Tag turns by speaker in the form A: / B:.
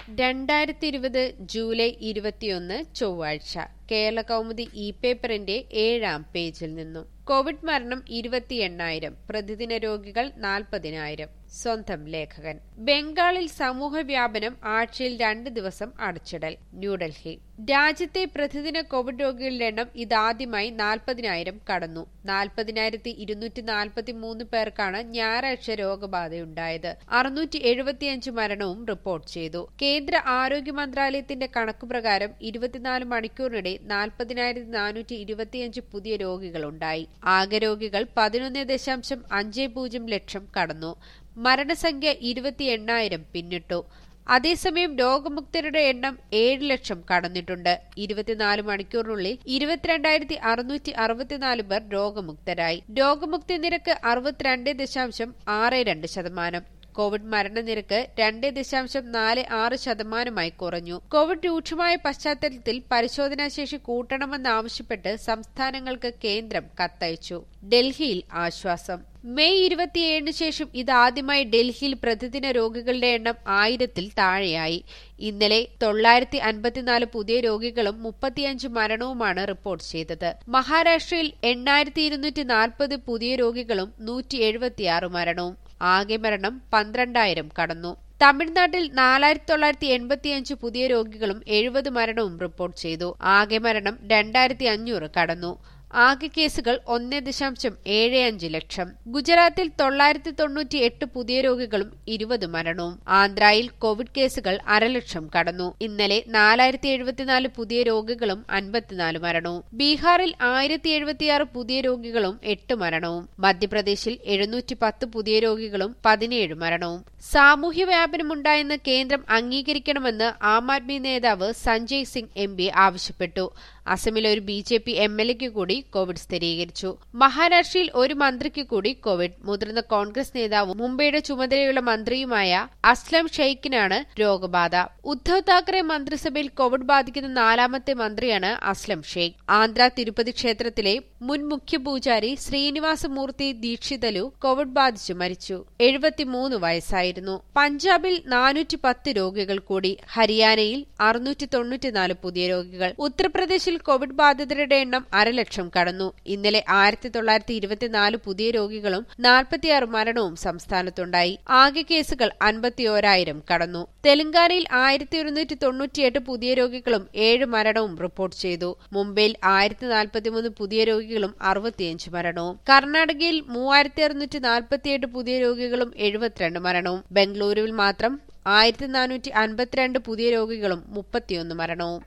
A: രണ്ടായിരത്തി ഇരുപത് ജൂലൈ ഇരുപത്തിയൊന്ന് ചൊവ്വാഴ്ച കേരള കൗമുദി ഇ പേപ്പറിന്റെ ഏഴാം പേജിൽ നിന്നും കോവിഡ് മരണം ഇരുപത്തി എണ്ണായിരം പ്രതിദിന രോഗികൾ നാൽപ്പതിനായിരം സ്വന്തം ലേഖകൻ ബംഗാളിൽ സമൂഹ വ്യാപനം ആഴ്ചയിൽ രണ്ട് ദിവസം അടച്ചിടൽ ന്യൂഡൽഹി രാജ്യത്തെ പ്രതിദിന കോവിഡ് രോഗികളുടെ എണ്ണം ഇതാദ്യമായി നാൽപ്പതിനായിരം കടന്നു നാൽപ്പതിനായിരത്തി ഇരുന്നൂറ്റി നാൽപ്പത്തി മൂന്ന് പേർക്കാണ് ഞായറാഴ്ച രോഗബാധയുണ്ടായത് അറുന്നൂറ്റി എഴുപത്തിയഞ്ച് മരണവും റിപ്പോർട്ട് ചെയ്തു കേന്ദ്ര ആരോഗ്യ മന്ത്രാലയത്തിന്റെ കണക്കുപ്രകാരം ഇരുപത്തിനാല് മണിക്കൂറിനിടെ നാൽപ്പതിനായിരത്തി നാനൂറ്റി ഇരുപത്തിയഞ്ച് പുതിയ രോഗികളുണ്ടായി ആകെ രോഗികൾ പതിനൊന്ന് ദശാംശം അഞ്ച് പൂജ്യം ലക്ഷം കടന്നു മരണസംഖ്യ ഇരുപത്തി എണ്ണായിരം പിന്നിട്ടു അതേസമയം രോഗമുക്തരുടെ എണ്ണം ഏഴ് ലക്ഷം കടന്നിട്ടുണ്ട് ഇരുപത്തിനാല് മണിക്കൂറിനുള്ളിൽ ഇരുപത്തിരണ്ടായിരത്തി അറുന്നൂറ്റി അറുപത്തിനാല് പേർ രോഗമുക്തരായി രോഗമുക്തി നിരക്ക് അറുപത്തിരണ്ട് ദശാംശം ആറ് രണ്ട് ശതമാനം കോവിഡ് മരണനിരക്ക് രണ്ട് ദശാംശം നാല് ആറ് ശതമാനമായി കുറഞ്ഞു കോവിഡ് രൂക്ഷമായ പശ്ചാത്തലത്തിൽ പരിശോധനാശേഷി കൂട്ടണമെന്നാവശ്യപ്പെട്ട് സംസ്ഥാനങ്ങൾക്ക് കേന്ദ്രം കത്തയച്ചു ഡൽഹിയിൽ ആശ്വാസം മെയ് ഇരുപത്തിയേഴിന് ശേഷം ഇതാദ്യമായി ഡൽഹിയിൽ പ്രതിദിന രോഗികളുടെ എണ്ണം ആയിരത്തിൽ താഴെയായി ഇന്നലെ തൊള്ളായിരത്തി അൻപത്തിനാല് പുതിയ രോഗികളും മുപ്പത്തിയഞ്ച് മരണവുമാണ് റിപ്പോർട്ട് ചെയ്തത് മഹാരാഷ്ട്രയിൽ എണ്ണായിരത്തി ഇരുന്നൂറ്റി നാൽപ്പത് പുതിയ രോഗികളും നൂറ്റി എഴുപത്തിയാറ് മരണവും ആകെ മരണം പന്ത്രണ്ടായിരം കടന്നു തമിഴ്നാട്ടിൽ നാലായിരത്തി തൊള്ളായിരത്തി എൺപത്തിയഞ്ച് പുതിയ രോഗികളും എഴുപത് മരണവും റിപ്പോർട്ട് ചെയ്തു ആകെ മരണം രണ്ടായിരത്തി അഞ്ഞൂറ് കടന്നു ആകെ കേസുകൾ ഒന്ന് ദശാംശം ഏഴ് അഞ്ച് ലക്ഷം ഗുജറാത്തിൽ തൊള്ളായിരത്തി തൊണ്ണൂറ്റി എട്ട് പുതിയ രോഗികളും ഇരുപത് മരണവും ആന്ധ്രയിൽ കോവിഡ് കേസുകൾ അരലക്ഷം കടന്നു ഇന്നലെ നാലായിരത്തി എഴുപത്തിനാല് പുതിയ രോഗികളും അൻപത്തിനാല് മരണവും ബീഹാറിൽ ആയിരത്തി എഴുപത്തിയാറ് പുതിയ രോഗികളും എട്ട് മരണവും മധ്യപ്രദേശിൽ എഴുന്നൂറ്റി പത്ത് പുതിയ രോഗികളും പതിനേഴ് മരണവും സാമൂഹ്യ വ്യാപനമുണ്ടായെന്ന് കേന്ദ്രം അംഗീകരിക്കണമെന്ന് ആം ആദ്മി നേതാവ് സഞ്ജയ് സിംഗ് എം പി ആവശ്യപ്പെട്ടു അസമിലെ ഒരു B J P M L എക്ക് കൂടി കോവിഡ് സ്ഥിരീകരിച്ചു മഹാരാഷ്ട്രയിൽ ഒരു മന്ത്രിക്ക് കൂടി കോവിഡ് മുതിർന്ന കോൺഗ്രസ് നേതാവും മുംബൈയുടെ ചുമതലയുള്ള മന്ത്രിയുമായ അസ്ലം ഷെയ്ഖിനാണ് രോഗബാധ ഉദ്ധവ് താക്കറെ മന്ത്രിസഭയിൽ കോവിഡ് ബാധിക്കുന്ന നാലാമത്തെ മന്ത്രിയാണ് അസ്ലം ഷെയ്ഖ് ആന്ധ്ര തിരുപ്പതി ക്ഷേത്രത്തിലെ മുൻ മുഖ്യ പൂജാരി ശ്രീനിവാസമൂർത്തി ദീക്ഷിതലു കോവിഡ് ബാധിച്ചു മരിച്ചു എഴുപത്തിമൂന്ന് വയസ്സായിരുന്നു പഞ്ചാബിൽ നാനൂറ്റി പത്ത് രോഗികൾ കൂടി ഹരിയാനയിൽ അറുന്നൂറ്റി തൊണ്ണൂറ്റിനാല് പുതിയ രോഗികൾ ഉത്തർപ്രദേശിൽ കോവിഡ് ബാധിതരുടെ എണ്ണം അരലക്ഷം കടന്നു ഇന്നലെ ആയിരത്തി തൊള്ളായിരത്തി ഇരുപത്തിനാല് പുതിയ രോഗികളും നാൽപ്പത്തിയാറ് മരണവും സംസ്ഥാനത്തുണ്ടായി ആകെ കേസുകൾ അൻപത്തിയോരായിരം കടന്നു തെലങ്കാനയിൽ ആയിരത്തി ഒരുന്നൂറ്റി തൊണ്ണൂറ്റിയെട്ട് പുതിയ രോഗികളും ഏഴ് മരണവും റിപ്പോർട്ട് ചെയ്തു മുംബൈയിൽ ആയിരത്തി നാൽപ്പത്തിമൂന്ന് പുതിയ രോഗികളും അറുപത്തിയഞ്ച് മരണവും കർണാടകയിൽ മൂവായിരത്തി അറുന്നൂറ്റി നാൽപ്പത്തിയെട്ട് പുതിയ രോഗികളും എഴുപത്തിരണ്ട് മരണവും ബംഗളൂരുവിൽ മാത്രം ആയിരത്തി നാനൂറ്റി അൻപത്തിരണ്ട് പുതിയ രോഗികളും മുപ്പത്തിയൊന്ന് മരണവും